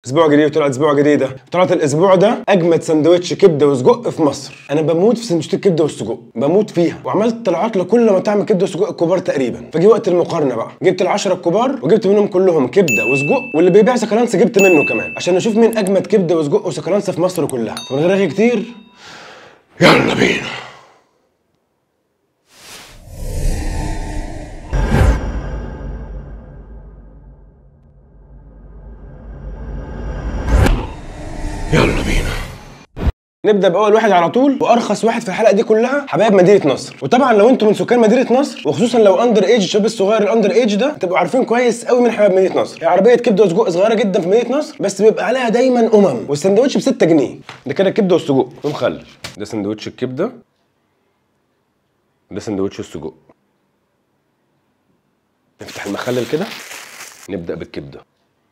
اسبوع جديد طلعت اسبوع جديده طلعت الاسبوع ده اجمد سندوتش كبده وسجق في مصر انا بموت في سندوتشات الكبده والسجق بموت فيها وعملت طلعات لكل مطاعم الكبده والسجق الكبار تقريبا فجي وقت المقارنه بقى جبت العشرة الكبار وجبت منهم كلهم كبده وسجق واللي بيبيع سكالانس جبت منه كمان عشان نشوف مين اجمد كبده وسجق وسكالانس في مصر كلها فمن غير رغي كتير يلا بينا يلا بينا نبدا باول واحد على طول وارخص واحد في الحلقه دي كلها حبايب مدينه نصر وطبعا لو انتم من سكان مدينه نصر وخصوصا لو اندر ايج الشباب الصغير الاندر ايج ده تبقوا عارفين كويس قوي من حبايب مدينه نصر هي عربيه كبده وسجق صغيره جدا في مدينه نصر بس بيبقى عليها دايما امم والسندوتش ب 6 جنيه ده كده كبده والسجق ومخلل ده سندوتش الكبده ده سندوتش السجق نفتح المخلل كده نبدا بالكبده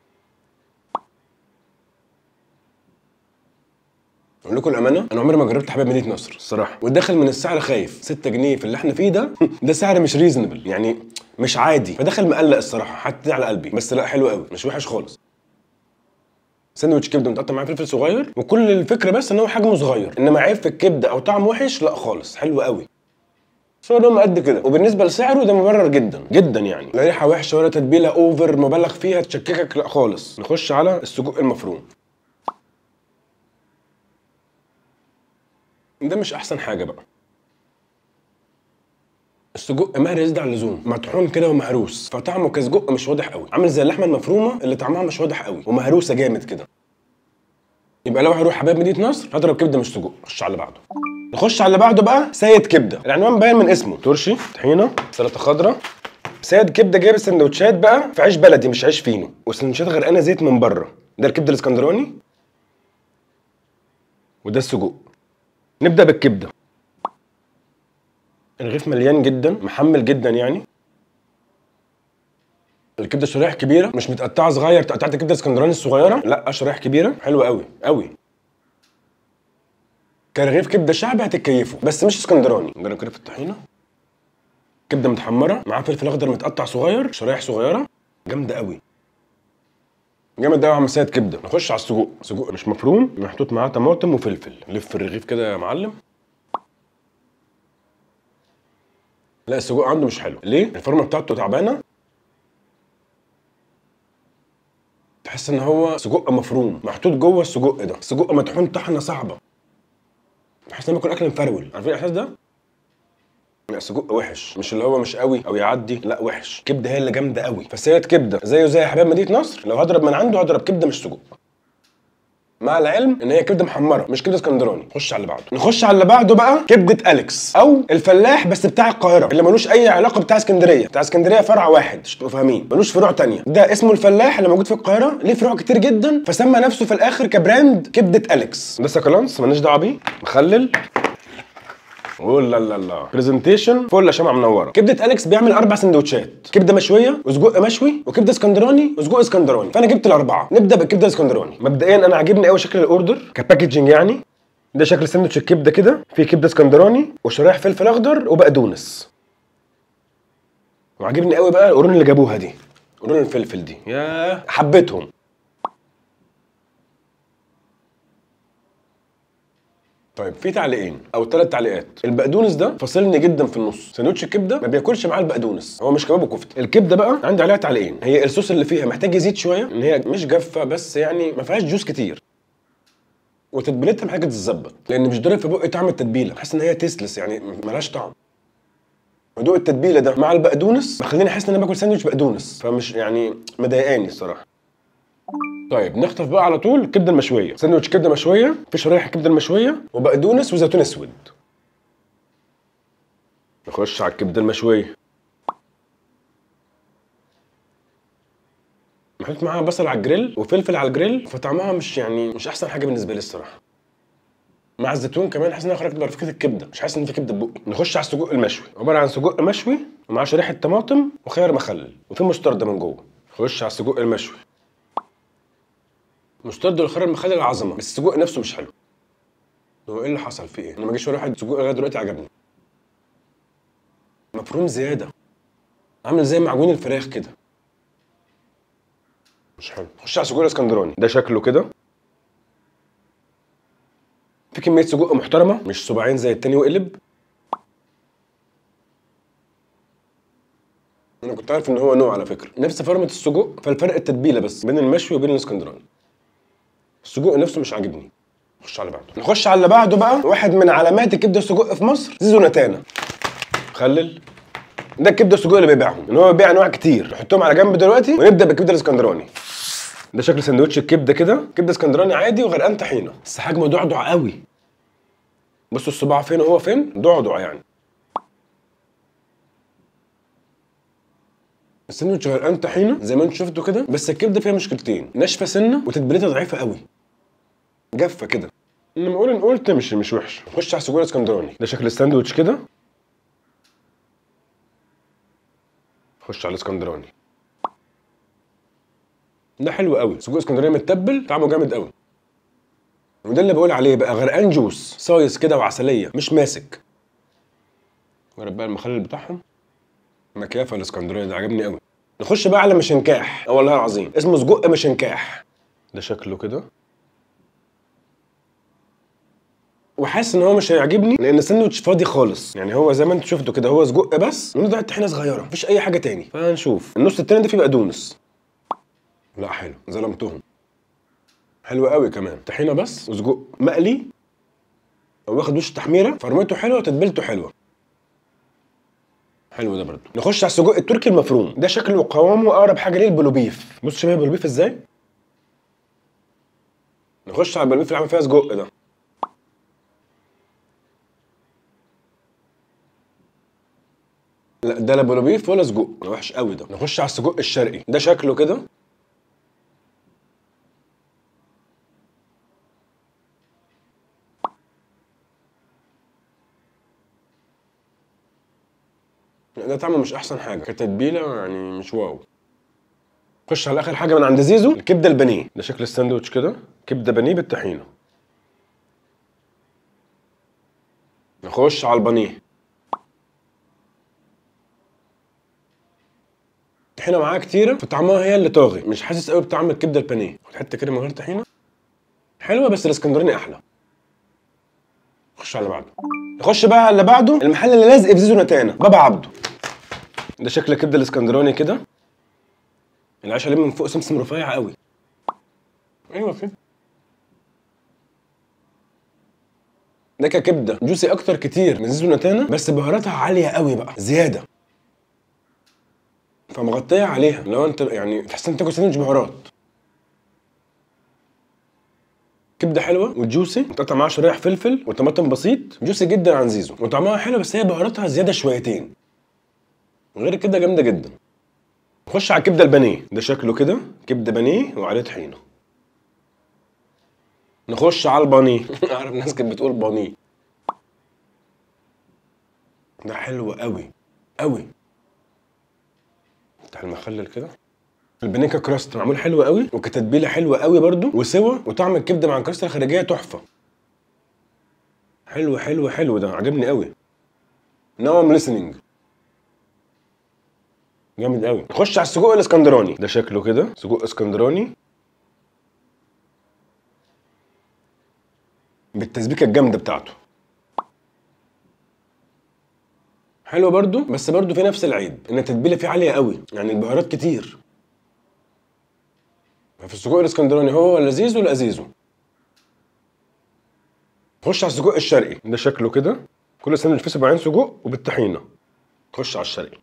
اقول لكم الامانه انا عمري ما جربت حبايب مدينه نصر الصراحه وداخل من السعر خايف 6 جنيه في اللي احنا فيه ده ده سعر مش ريزونبل يعني مش عادي فداخل مقلق الصراحه حتى على قلبي بس لا حلو قوي مش وحش خالص ساندوتش كبده متقطع معاه فلفل صغير وكل الفكره بس ان هو حجمه صغير انما عيب في الكبده او طعم وحش لا خالص حلو قوي صورهم قد كده وبالنسبه لسعره ده مبرر جدا جدا يعني لا ريحه وحشه ولا تتبيله اوفر مبالغ فيها تشككك لا خالص نخش على السجق المفروم ده مش احسن حاجه بقى السجق مهري يزيد عن اللزوم مطحون كده ومهروس فطعمه كسجق مش واضح قوي عامل زي اللحمه المفرومه اللي طعمها مش واضح قوي ومهروسه جامد كده يبقى لو هروح حبايب مدينه نصر هضرب كبده مش سجق خش على اللي بعده نخش على اللي بعده بقى سيد كبده العنوان باين من اسمه ترشي طحينه سلطه خضراء سيد كبده جايب السندوتشات بقى في عيش بلدي مش عيش فينو والسندوتشات غرقانه زيت من بره ده الكبده الاسكندراني وده السجق نبدا بالكبده الرغيف مليان جدا محمل جدا يعني الكبده شرايح كبيره مش متقطعه صغير تقطعت الكبده الاسكندراني الصغيره لا شرايح كبيره حلوه قوي قوي كرغيف كبده شعبي هتتكيفوا بس مش اسكندراني نجرب كده في الطحينه كبده متحمره معاها فلفل اخضر متقطع صغير شرايح صغيره جامده قوي جامد قوي يا عم سيد كبده نخش على السجق سجق مش مفروم محطوط معاه طماطم وفلفل لف الرغيف كده يا معلم لا السجق عنده مش حلو ليه الفورمه بتاعته تعبانه تحس ان هو سجق مفروم محطوط جوه السجق ده سجق مطحون طحنه صعبه تحس ان باكل اكل مفرول عارفين الاحساس ده لا سجق وحش مش اللي هو مش قوي او يعدي لا وحش كبده هي اللي جامده قوي فسيد كبده زيه زي حبايب مدينه نصر لو هضرب من عنده هضرب كبده مش سجق مع العلم ان هي كبده محمره مش كبده اسكندراني نخش على اللي بعده نخش على اللي بعده بقى كبده اليكس او الفلاح بس بتاع القاهره اللي ملوش اي علاقه بتاع اسكندريه بتاع اسكندريه فرع واحد عشان تبقوا فاهمين ملوش فروع تانية ده اسمه الفلاح اللي موجود في القاهره ليه فروع كتير جدا فسمى نفسه في الاخر كبراند كبده اليكس ده سكالانس مالناش دعوه بيه مخلل ولا لا لا برزنتيشن فل شمعة منوره كبده اليكس بيعمل اربع سندوتشات كبده مشويه وسجق مشوي وكبده اسكندراني وسجق اسكندراني فانا جبت الاربعه نبدا بالكبده الاسكندراني مبدئيا انا عاجبني قوي شكل الاوردر كباكجنج يعني ده شكل سندوتش الكبده كده في كبده اسكندراني وشرايح فلفل اخضر وبقدونس وعاجبني قوي بقى القرون اللي جابوها دي قرون الفلفل دي يا حبيتهم طيب في تعليقين او ثلاث تعليقات البقدونس ده فاصلني جدا في النص سندوتش الكبده ما بياكلش معاه البقدونس هو مش كباب وكفته الكبده بقى عندي عليها تعليقين هي الصوص اللي فيها محتاج يزيد شويه ان هي مش جافه بس يعني ما فيهاش جوس كتير وتتبيلتها محتاجه تتظبط لان مش ضارب في بقي طعم التتبيله حاسس ان هي تيسلس يعني ملهاش طعم هدوء التتبيله ده مع البقدونس بخليني احس ان انا باكل ساندوتش بقدونس فمش يعني مضايقاني الصراحه طيب نخطف بقى على طول الكبده المشويه ساندوتش كبده مشويه في شرايح الكبده المشويه وبقدونس وزيتون اسود نخش على الكبده المشويه محطوط معاها بصل على الجريل وفلفل على الجريل فطعمها مش يعني مش احسن حاجه بالنسبه لي الصراحه مع الزيتون كمان حاسس ان انا خرجت بره فكره الكبده مش حاسس ان في كبده في بقي نخش على السجق المشوي عباره عن سجق مشوي ومعاه شريحه طماطم وخيار مخلل وفي مستردة من جوه نخش على السجق المشوي مسترد والخيار المخلل عظمه بس السجق نفسه مش حلو هو ايه اللي حصل فيه ايه انا ما جيش ولا واحد سجق لغايه دلوقتي عجبني مفروم زياده عامل زي معجون الفراخ كده مش حلو خش على السجق الاسكندراني ده شكله كده في كميه سجق محترمه مش صباعين زي التاني وقلب انا كنت عارف ان هو نوع على فكره نفس فرمه السجق فالفرق التتبيله بس بين المشوي وبين الاسكندراني السجق نفسه مش عاجبني نخش على اللي بعده نخش على اللي بعده بقى واحد من علامات الكبده السجق في مصر زيزو نتانا خلل ده الكبده السجق اللي بيبيعهم ان هو بيبيع انواع كتير نحطهم على جنب دلوقتي ونبدا بالكبده الاسكندراني ده شكل سندوتش الكبده كده كبده اسكندراني عادي وغرقان طحينه بس حجمه ضعضع قوي بصوا الصباع فين وهو فين ضعضع يعني الساندوتش غرقان طحينه زي ما انتم شفتوا كده بس الكبده فيها مشكلتين ناشفه سنه وتتبيلتها ضعيفه قوي جافه كده لما اقول ان قلت مش مش وحش نخش على السجق الاسكندراني ده شكل الساندوتش كده خش على الاسكندراني ده حلو قوي سجق اسكندراني متبل طعمه جامد قوي وده اللي بقول عليه بقى غرقان جوس صايص كده وعسليه مش ماسك جرب بقى المخلل بتاعهم مكافه الاسكندريه ده عجبني قوي نخش بقى على مشنكاح اه والله العظيم اسمه سجق مشنكاح ده شكله كده وحاسس ان هو مش هيعجبني لان الساندوتش فاضي خالص يعني هو زي ما انتوا شفتوا كده هو سجق بس ونقطع طحينه صغيره مفيش اي حاجه تاني فهنشوف النص التاني ده فيه بقدونس لا حلو ظلمتهم حلو قوي كمان طحينه بس وسجق مقلي واخد وش تحميره فرمته حلوه وتتبيلته حلوه حلو ده برضه نخش على السجق التركي المفروم ده شكله وقوامه اقرب حاجه ليه البلوبيف بص شبه البلوبيف ازاي نخش على البلوبيف اللي عامل فيها سجق ده لا ده لا بلوبيف ولا سجق ده وحش قوي ده نخش على السجق الشرقي ده شكله كده لا، ده طعمه مش احسن حاجه كتتبيله يعني مش واو خش على اخر حاجه من عند زيزو الكبده البانيه ده شكل الساندوتش كده كبده بانيه بالطحينه نخش على البانيه الطحينه معاها كتيره فطعمها هي اللي طاغي مش حاسس قوي بطعم الكبده البانيه خد حته كده من غير طحينه حلوه بس الاسكندراني احلى خش على اللي بعده نخش بقى على اللي بعده المحل اللي لازق في زيزو نتانا بابا عبده ده شكل الكبده الاسكندراني كده العيش عليه من فوق سمسم رفيع قوي ايوه كده ده ككبده جوسي اكتر كتير من زيزو نتانا بس بهاراتها عاليه قوي بقى زياده فمغطيه عليها لو انت يعني تحس انت تاكل ساندوتش بهارات كبده حلوه وجوسي متقطع معاها شرايح فلفل وطماطم بسيط جوسي جدا عن زيزو وطعمها حلو بس هي بهاراتها زياده شويتين غير كده جامده جدا نخش على الكبده البانيه ده شكله كده كبده بانيه وعليه طحينه نخش على البانيه اعرف ناس كانت بتقول بانيه ده حلو قوي قوي بتاع المخلل كده البانيه كراست معمول حلو قوي وكتتبيله حلوه قوي برده وسوا وطعم الكبده مع الكراسه الخارجيه تحفه حلو حلو حلو ده عجبني قوي ناو ام listening جامد قوي نخش على السجق الاسكندراني ده شكله كده سجق اسكندراني بالتسبيكه الجامده بتاعته حلو برضو بس برضو في نفس العيب ان التتبيله فيه عاليه قوي يعني البهارات كتير في السجق الاسكندراني هو لذيذ ولا ازيزو خش على السجق الشرقي ده شكله كده كل ساندوتش فيه سبعين سجق وبالطحينه خش على الشرقي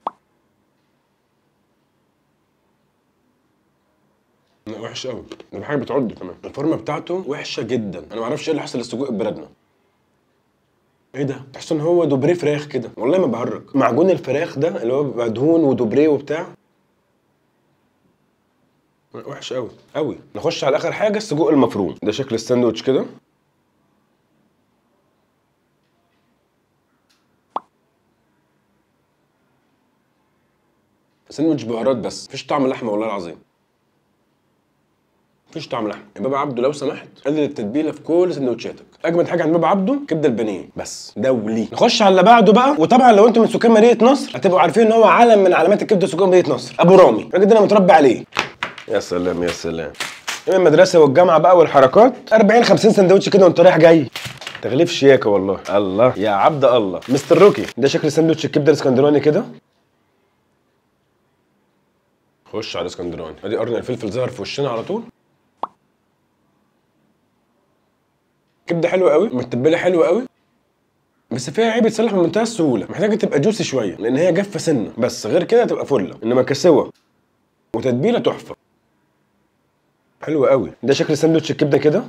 لا وحش قوي ده حاجه بتعض كمان الفورمه بتاعته وحشه جدا انا ما اعرفش ايه اللي حصل للسجق ببلدنا ايه ده تحس ان هو دوبريه فراخ كده والله ما بهرج معجون الفراخ ده اللي هو بيبقى دهون ودوبريه وبتاع وحش قوي قوي نخش على اخر حاجه السجق المفروم ده شكل الساندوتش كده ساندوتش بهارات بس مفيش طعم لحمه والله العظيم مفيش طعم لحمه يا بابا عبده لو سمحت قلل التتبيله في كل سندوتشاتك اجمد حاجه عند بابا عبده كبده البانيه بس دولي نخش على اللي بعده بقى وطبعا لو انتم من سكان مدينه نصر هتبقوا عارفين ان هو علم من علامات الكبده سكان مدينه نصر ابو رامي الراجل ده انا متربي عليه يا سلام يا سلام من المدرسه والجامعه بقى والحركات 40 50 سندوتش كده وانت رايح جاي تغليف شياكه والله الله يا عبد الله مستر روكي ده شكل سندوتش الكبده الاسكندراني كده خش على الاسكندراني ادي قرن الفلفل ظهر في وشنا على طول كبده حلوه قوي متبله حلوه قوي بس فيها عيب يتصلح بمنتهى السهوله محتاجه تبقى جوسي شويه لان هي جافه سنه بس غير كده تبقى فله انما كسوه وتتبيله تحفه حلوه قوي ده شكل ساندوتش الكبده كده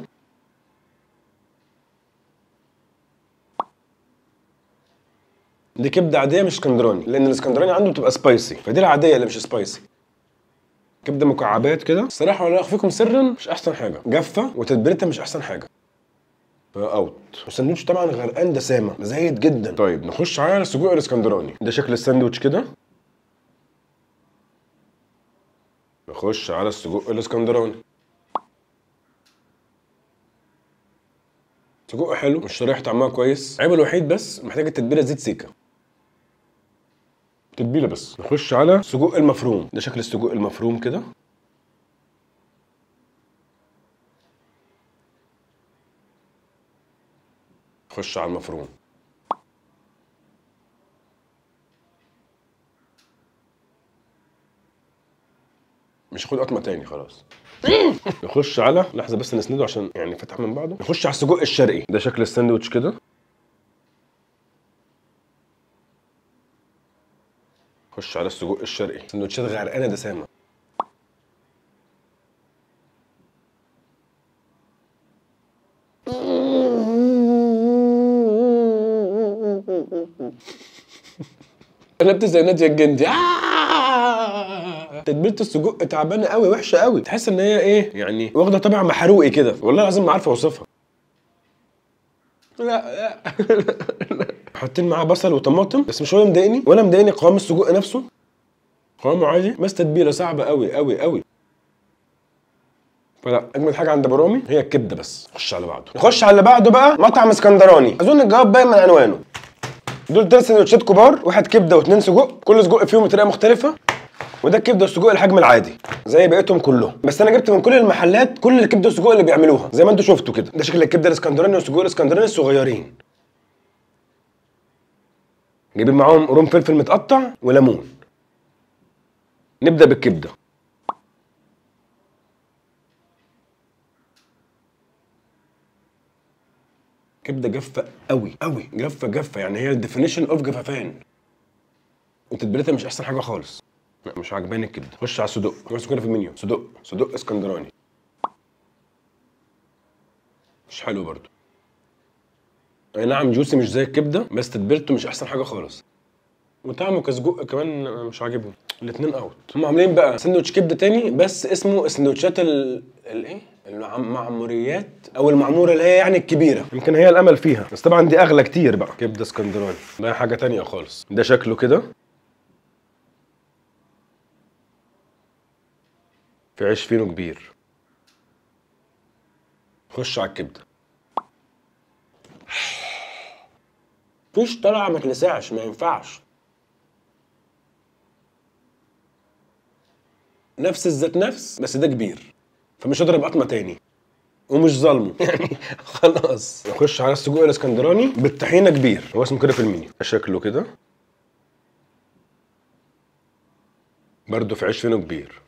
دي كبده عاديه مش اسكندراني لان الاسكندراني عنده بتبقى سبايسي فدي العاديه اللي مش سبايسي كبده مكعبات كده الصراحه ولا اخفيكم سرا مش احسن حاجه جافه وتتبيلتها مش احسن حاجه اوت والساندوتش طبعا غرقان دسامه زايد جدا طيب نخش على السجق الاسكندراني ده شكل الساندوتش كده نخش على السجق الاسكندراني سجق حلو مش شرايح طعمها كويس عيبه الوحيد بس محتاجه تتبيله زيت سيكا تتبيله بس نخش على سجق المفروم ده شكل السجق المفروم كده خش على المفروم مش هاخد قطمه تاني خلاص نخش على لحظه بس نسنده عشان يعني فتح من بعضه نخش على السجق الشرقي ده شكل الساندوتش كده خش على السجق الشرقي سندوتشات غرقانه دسامه قلبت زي ناديه الجندي آه! تتبيله السجق تعبانه قوي وحشه قوي تحس ان هي ايه يعني واخده طابع محروقي كده والله العظيم ما عارف اوصفها لا لا حاطين معاه بصل وطماطم بس مش هو اللي مضايقني ولا مضايقني قوام السجق نفسه قوامه عادي بس تتبيله صعبه قوي قوي قوي فلا اجمل حاجه عند ابو رامي هي الكبده بس نخش على بعضه نخش على اللي بعده بقى مطعم اسكندراني اظن الجواب باين من عنوانه دول ثلاث سندوتشات كبار واحد كبده واثنين سجق كل سجق فيهم بطريقه مختلفه وده الكبده والسجق الحجم العادي زي بقيتهم كلهم بس انا جبت من كل المحلات كل الكبده والسجق اللي بيعملوها زي ما انتم شفتوا كده ده شكل الكبده الاسكندراني والسجق الاسكندراني الصغيرين جايبين معاهم قرون فلفل متقطع وليمون نبدا بالكبده كبده جافه قوي قوي جافه جافه يعني هي الديفينيشن اوف جفافان وتتبيلتها مش احسن حاجه خالص لا مش عجباني الكبده خش على الصدق بس كده في المنيو صدق صدق اسكندراني مش حلو برضو اي نعم جوسي مش زي الكبده بس تتبيلته مش احسن حاجه خالص وطعمه كسجق كمان مش عاجبني الاثنين اوت هم عاملين بقى سندوتش كبده تاني بس اسمه سندوتشات ال الايه المعموريات او المعموره اللي هي يعني الكبيره يمكن هي الامل فيها بس طبعا دي اغلى كتير بقى كبده اسكندراني ده حاجه تانية خالص ده شكله كده في عيش فينو كبير خش على الكبده مفيش طلعه ما تلسعش ما ينفعش نفس الذات نفس بس ده كبير فمش هضرب قطمه تاني ومش ظالمه يعني خلاص نخش على السجق الاسكندراني بالطحينه كبير هو اسمه كده في المنيو شكله كده برضه في عيش فينو كبير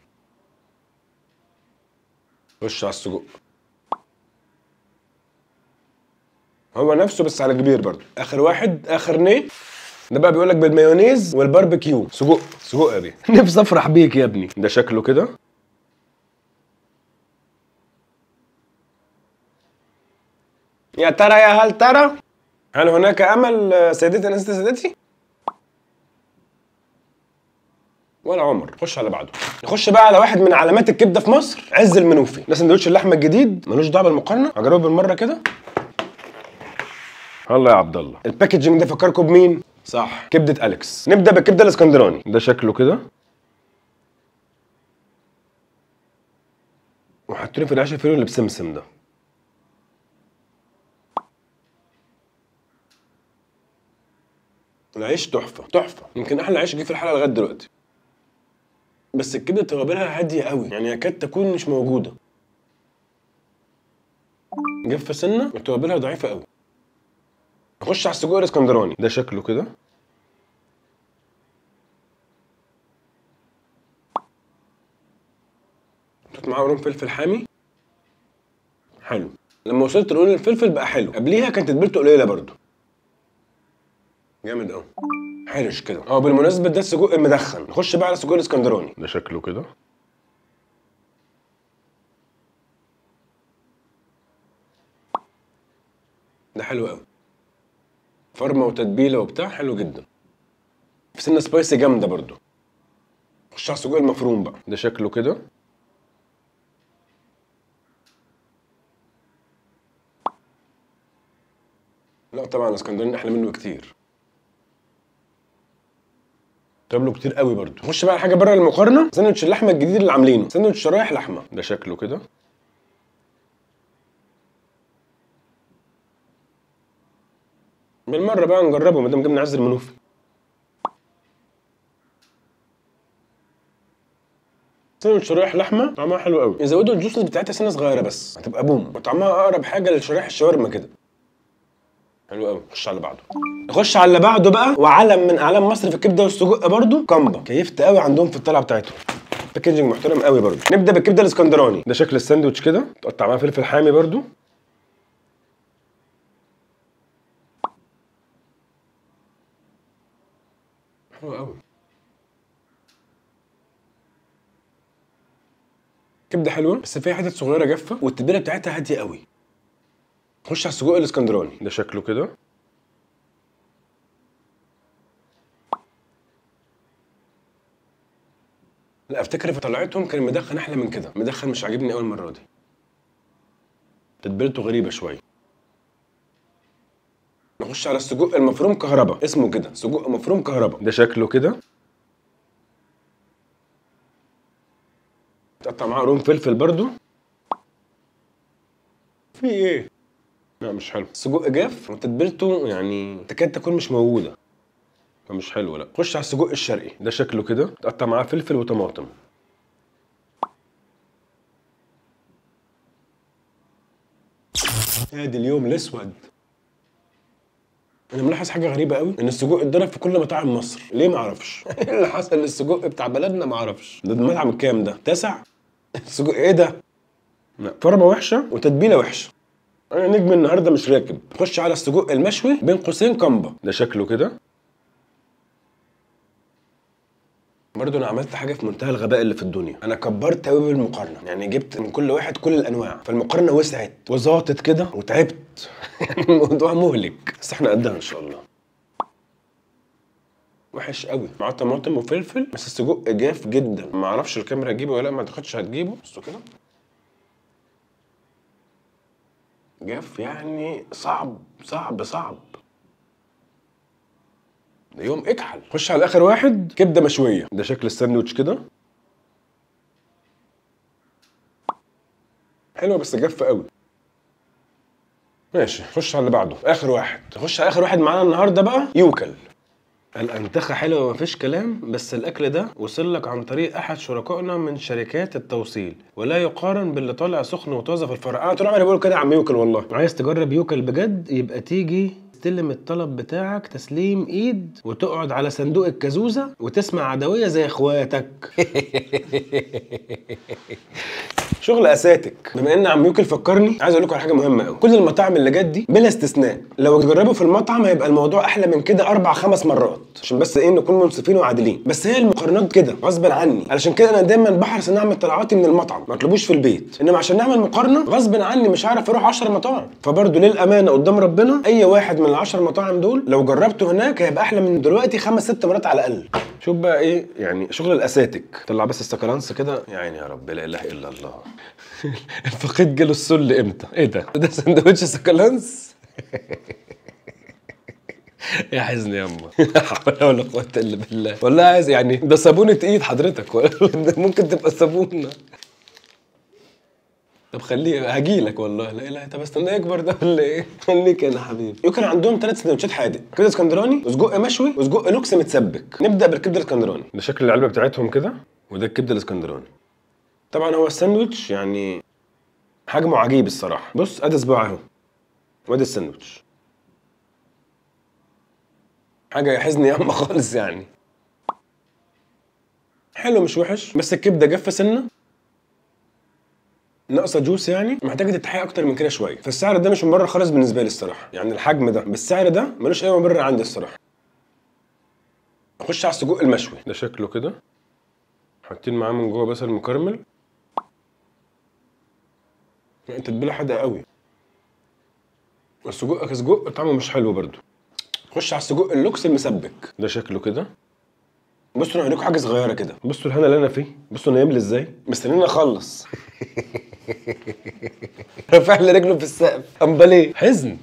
خش على السجق هو نفسه بس على كبير برضه اخر واحد اخر نيه ده بقى بيقول لك بالمايونيز والباربيكيو سجق سجق يا بيه نفسي افرح بيك يا ابني ده شكله كده يا ترى يا هل ترى هل هناك امل سيدتي انست سيدتي ولا عمر خش على بعده نخش بقى على واحد من علامات الكبده في مصر عز المنوفي ده سندوتش اللحمه الجديد ملوش دعوه بالمقارنه هجربه بالمره كده الله يا عبد الله الباكجنج ده فكركم بمين صح كبده اليكس نبدا بالكبده الاسكندراني ده شكله كده وحاطين في العيش الفينو اللي بسمسم ده العيش تحفه تحفه يمكن احلى عيش جه في الحلقه لغايه دلوقتي بس الكبده توابلها هاديه قوي يعني يكاد تكون مش موجوده جافه سنه وتوابلها ضعيفه قوي نخش على السجق الاسكندراني ده شكله كده حطيت معاه قرون فلفل حامي حلو لما وصلت لقرون الفلفل بقى حلو قبليها كانت تتبيلته قليله برضو جامد قوي حرش كده اه بالمناسبه ده السجق المدخن نخش بقى على السجق الاسكندراني ده شكله كده ده حلو قوي فرمه وتتبيله وبتاع حلو جدا في سنه سبايسي جامده برضو خش على السجق المفروم بقى ده شكله كده لا طبعا الاسكندراني احلى منه بكتير طب له كتير قوي برضو نخش بقى على حاجه بره المقارنه ساندوتش اللحمه الجديد اللي عاملينه ساندوتش شرايح لحمه ده شكله كده بالمره بقى نجربه ما دام جبنا عز المنوفي ساندوتش شرايح لحمه طعمها حلو قوي يزودوا الجوسز بتاعتها سنه صغيره بس هتبقى بوم وطعمها اقرب حاجه لشرايح الشاورما كده حلو قوي نخش على اللي بعده نخش على اللي بعده بقى وعلم من اعلام مصر في الكبده والسجق برضو كامبا كيفت قوي عندهم في الطلعه بتاعتهم باكجنج محترم قوي برضو نبدا بالكبده الاسكندراني ده شكل الساندوتش كده تقطع معاه فلفل حامي برضو حلو قوي كبده حلوه بس فيها حتت صغيره جافه والتتبيله بتاعتها هاديه قوي خش على السجق الاسكندراني ده شكله كده لا افتكر في طلعتهم كان مدخن احلى من كده مدخن مش عاجبني اول مره دي تتبيلته غريبه شويه نخش على السجق المفروم كهربا اسمه كده سجق مفروم كهربا ده شكله كده تقطع معاه قرون فلفل برضو في ايه لا مش حلو السجق جاف وتتبيلته يعني تكاد تكون مش موجوده فمش حلو لا خش على السجق الشرقي ده شكله كده تقطع معاه فلفل وطماطم ادي اليوم الاسود انا ملاحظ حاجه غريبه قوي ان السجق اتضرب في كل مطاعم مصر ليه ما اعرفش ايه اللي حصل للسجق بتاع بلدنا ما اعرفش ده المطعم الكام ده تسع السجق ايه ده لا فرمه وحشه وتتبيله وحشه انا نجم النهارده مش راكب خش على السجق المشوي بين قوسين كامبا ده شكله كده برضه انا عملت حاجه في منتهى الغباء اللي في الدنيا انا كبرت قوي بالمقارنه يعني جبت من كل واحد كل الانواع فالمقارنه وسعت وزاطت كده وتعبت يعني الموضوع مهلك بس احنا قدها ان شاء الله وحش قوي معاه طماطم وفلفل بس السجق جاف جدا ما اعرفش الكاميرا تجيبه ولا لا ما اعتقدش هتجيبه بصوا كده جاف يعني صعب صعب صعب ده يوم اكحل خش على اخر واحد كبده مشويه ده شكل الساندوتش كده حلوه بس جافه قوي ماشي خش على اللي بعده اخر واحد خش على اخر واحد معانا النهارده بقى يوكل الانتخه حلوه ومفيش كلام بس الاكل ده وصل لك عن طريق احد شركائنا من شركات التوصيل ولا يقارن باللي طالع سخن وطازه في الفرع انا طول عمري بقول كده يا عم يوكل والله عايز تجرب يوكل بجد يبقى تيجي تستلم الطلب بتاعك تسليم ايد وتقعد على صندوق الكازوزه وتسمع عدويه زي اخواتك شغل اساتك بما ان عم يوكل فكرني عايز اقول لكم على حاجه مهمه قوي كل المطاعم اللي جت دي بلا استثناء لو تجربوا في المطعم هيبقى الموضوع احلى من كده اربع خمس مرات عشان بس ايه نكون منصفين وعادلين بس هي المقارنات كده غصبا عني علشان كده انا دايما بحرص ان اعمل طلعاتي من المطعم ما اطلبوش في البيت انما عشان نعمل مقارنه غصبا عني مش هعرف اروح 10 مطاعم فبرضه للامانه قدام ربنا اي واحد من ال10 مطاعم دول لو جربته هناك هيبقى احلى من دلوقتي خمس ست مرات على الاقل شوف بقى ايه يعني شغل الاساتك طلع بس السكالانس كده يا عيني يا رب لا اله الا الله الفقيد جاله السل امتى؟ ايه ده؟ ده سندوتش سكالانس؟ يا حزن يا اما لا حول ولا قوه الا بالله والله عايز يعني ده صابونه ايد حضرتك ده ممكن تبقى صابونه طب خليه هجيلك والله لا اله طب استنى يكبر ده ولا ايه؟ خليك يا حبيبي يمكن عندهم ثلاث سندوتشات حادق كبده اسكندراني وسجق مشوي وسجق لوكس متسبك نبدا بالكبده الاسكندراني ده شكل العلبه بتاعتهم كده وده الكبده الاسكندراني طبعا هو الساندوتش يعني حجمه عجيب الصراحه بص ادي صباع اهو وادي الساندوتش حاجه يحزني ياما خالص يعني حلو مش وحش بس الكبده جافه سنه ناقصه جوس يعني محتاجه تتحقق اكتر من كده شويه فالسعر ده مش مبرر خالص بالنسبه لي الصراحه يعني الحجم ده بالسعر ده ملوش اي مبرر عندي الصراحه اخش على السجق المشوي ده شكله كده حاطين معاه من جوه بصل مكرمل يعني تتبيله حادقه قوي والسجق كسجق طعمه مش حلو برضو خش على السجق اللوكس المسبك ده شكله كده بصوا انا هوريكم حاجه صغيره كده بصوا الهنا اللي انا فيه بصوا انا يملي ازاي مستنيني اخلص رافع لي رجله في السقف امال ايه حزن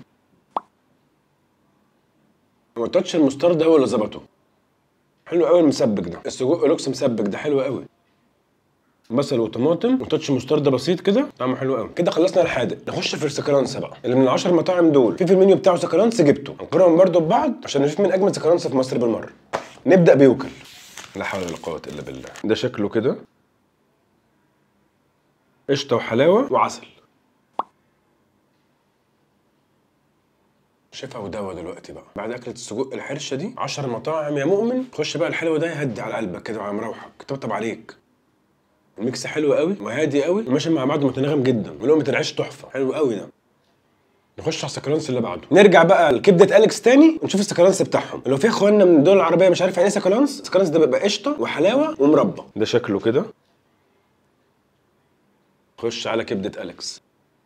هو تاتش المسترد هو اللي ظبطه حلو قوي المسبك ده السجق لوكس مسبك ده حلو قوي بصل وطماطم وتاتش مستردة بسيط كده طعمه حلو قوي كده خلصنا الحادق نخش في السكرانس بقى اللي من العشر مطاعم دول في في المنيو بتاعه سكرانس جبته نقارنهم برضه ببعض عشان نشوف مين اجمل سكرانس في مصر بالمره نبدا بيوكل لا حول ولا قوه الا بالله ده شكله كده قشطه وحلاوه وعسل شفا ودوا دلوقتي بقى بعد اكله السجق الحرشه دي 10 مطاعم يا مؤمن خش بقى الحلو ده يهدي على قلبك كده وعلى مروحك يطبطب عليك الميكس حلو قوي وهادي قوي وماشي مع بعض متناغم جدا ولقمه العيش تحفه حلو قوي ده نخش على السكرانس اللي بعده نرجع بقى لكبده اليكس تاني ونشوف السكرانس بتاعهم لو في اخواننا من الدول العربيه مش عارف يعني ايه سكرانس السكرانس ده بيبقى قشطه وحلاوه ومربى ده شكله كده خش على كبده اليكس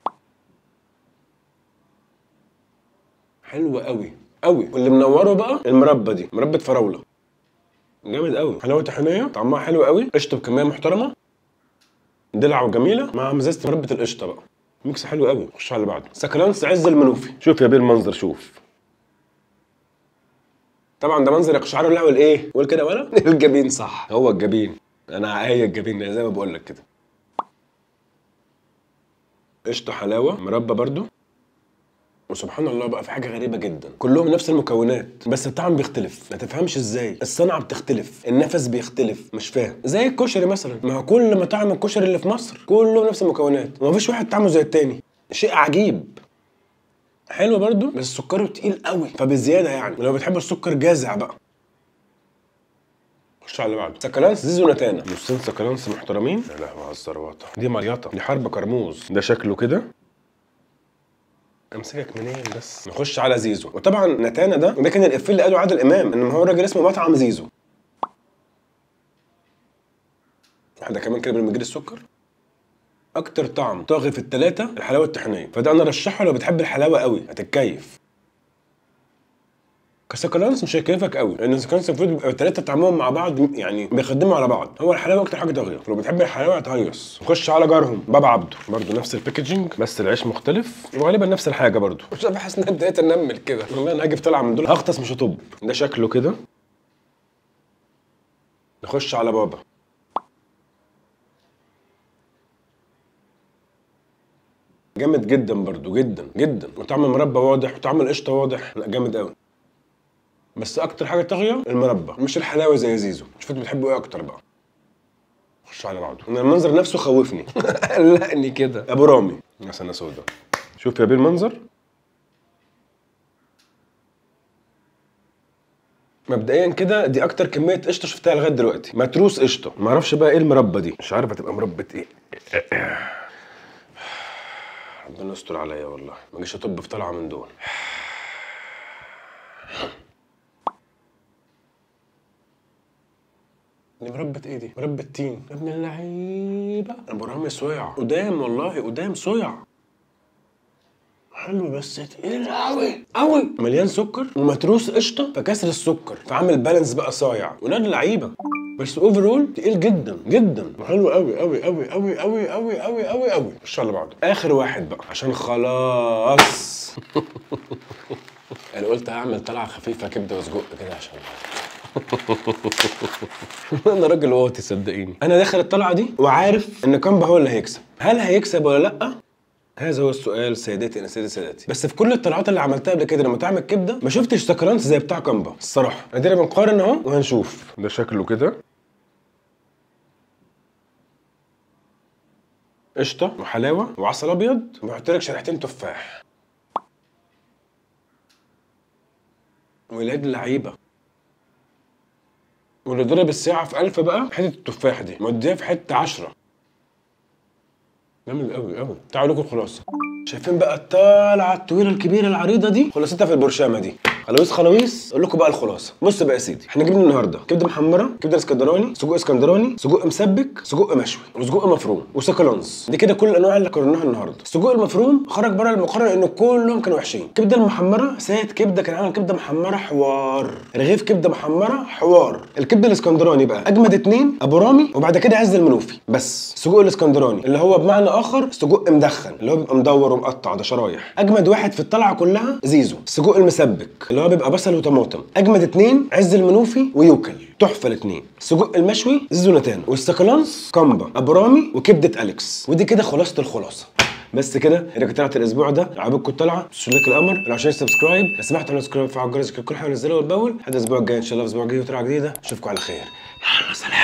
حلو قوي قوي واللي منوره بقى المربى دي مربى فراوله جامد قوي حلاوه طحينيه طعمها حلو قوي قشطه بكميه محترمه دلع وجميله مع مزازه مربى القشطه بقى ميكس حلو قوي خش على اللي بعده سكرانس عز المنوفي شوف يا بيه المنظر شوف طبعا ده منظر يقشعر له الايه قول كده ولا الجبين صح هو الجبين انا هي الجبين زي ما بقول لك كده قشطه حلاوه مربى برضو وسبحان الله بقى في حاجه غريبه جدا كلهم نفس المكونات بس الطعم بيختلف ما تفهمش ازاي الصنعه بتختلف النفس بيختلف مش فاهم زي الكشري مثلا ما هو كل مطاعم الكشري اللي في مصر كلهم نفس المكونات وما فيش واحد طعمه زي التاني شيء عجيب حلو برضو بس سكره تقيل قوي فبزياده يعني ولو بتحب السكر جازع بقى خش على اللي بعده سكالانس زيزو نتانا نصين سكالانس محترمين يا لهوي على الزرواطه دي مريطه دي حرب كرموز ده شكله كده امسكك منين بس نخش على زيزو وطبعا نتانا ده ده كان الافيه اللي قاله عادل امام ان هو الراجل اسمه مطعم زيزو واحده كمان كده بالمجري السكر اكتر طعم طاغي في الثلاثه الحلاوه الطحينيه فده انا رشحه لو بتحب الحلاوه قوي هتتكيف كسكرانس مش هيكيفك قوي لان السكرانس المفروض بيبقى الثلاثه طعمهم مع بعض يعني بيخدموا على بعض هو الحلاوه اكتر حاجه طاغيه لو بتحب الحلاوه هتهيص نخش على جارهم بابا عبده برضه نفس الباكجينج بس العيش مختلف وغالبا نفس الحاجه برضه مش عارف حاسس ان انا ابتديت انمل كده والله انا هاجي في طلعه من دول هغطس مش هطب ده شكله كده نخش على بابا جامد جدا برضو جدا جدا وطعم المربى واضح وطعم القشطه واضح لا جامد قوي بس اكتر حاجه طاغيه المربى مش الحلاوه زي زيزو شوف انتوا بتحبوا ايه اكتر بقى خش على بعضه انا المنظر نفسه خوفني قلقني كده ابو رامي يا سنه سودا شوف يا بيه المنظر مبدئيا كده دي اكتر كميه قشطه شفتها لغايه دلوقتي متروس قشطه ما اعرفش بقى ايه المربى دي مش عارف هتبقى مربى ايه ربنا يستر عليا والله ما اجيش اطب في طلعه من دول دي مربى ايه دي؟ مربى التين يا ابن اللعيبه ابو رامي صيع قدام والله قدام صيع حلو بس تقيل قوي قوي مليان سكر ومتروس قشطه فكسر السكر فعامل بالانس بقى صايع ولاد لعيبه بس اوفرول تقيل جدا جدا وحلو قوي قوي قوي قوي قوي قوي قوي قوي قوي خش على بعضه اخر واحد بقى عشان خلاص انا قلت هعمل طلعه خفيفه كبده وسجق كده عشان انا راجل واطي صدقيني انا داخل الطلعه دي وعارف ان كامبا هو اللي هيكسب هل هيكسب ولا لا هذا هو السؤال سيداتي انا سيدي سادتي بس في كل الطلعات اللي عملتها قبل كده لما تعمل كبده ما شفتش سكرانس زي بتاع كامبا الصراحه ادينا بنقارن اهو وهنشوف ده شكله كده قشطه وحلاوه وعسل ابيض وبحط لك شريحتين تفاح ولاد اللعيبه واللي ضرب الساعه في ألف بقى حته التفاح دي موديها في حته عشرة جامد قوي قوي تعالوا لكم الخلاصه شايفين بقى الطالعه الطويله الكبيره العريضه دي خلاصتها في البرشامه دي خلاويص خلاويص اقول لكم بقى الخلاصه بص بقى يا سيدي احنا جبنا النهارده كبده محمره كبده اسكندراني سجق اسكندراني سجق مسبك سجق مشوي وسجق مفروم وسكالانس دي كده كل الانواع اللي قررناها النهارده السجق المفروم خرج بره المقارنه لان كلهم كانوا وحشين الكبده المحمره سيد كبده كان عامل كبده محمره حوار رغيف كبده محمره حوار الكبده الاسكندراني بقى اجمد اتنين ابو رامي وبعد كده عز المنوفي بس سجق الاسكندراني اللي هو بمعنى اخر سجق مدخن اللي هو بيبقى مدور ومقطع ده شرايح اجمد واحد في الطلعه كلها زيزو السجق المسبك اللي هو بيبقى بصل وطماطم اجمد اتنين عز المنوفي ويوكل تحفه الاثنين السجق المشوي زيزو نتان والسكالانس كامبا ابو رامي وكبده اليكس ودي كده خلاصه الخلاصه بس كده هي كانت طلعت الاسبوع ده عجبكم الطلعه شلك القمر لو عشان سبسكرايب لو سمحتوا اعملوا سبسكرايب وفعلوا الجرس عشان كل حاجه انزلها اول باول لحد الاسبوع الجاي ان شاء الله الاسبوع الجاي وطلعه جديده اشوفكم على خير يلا سلام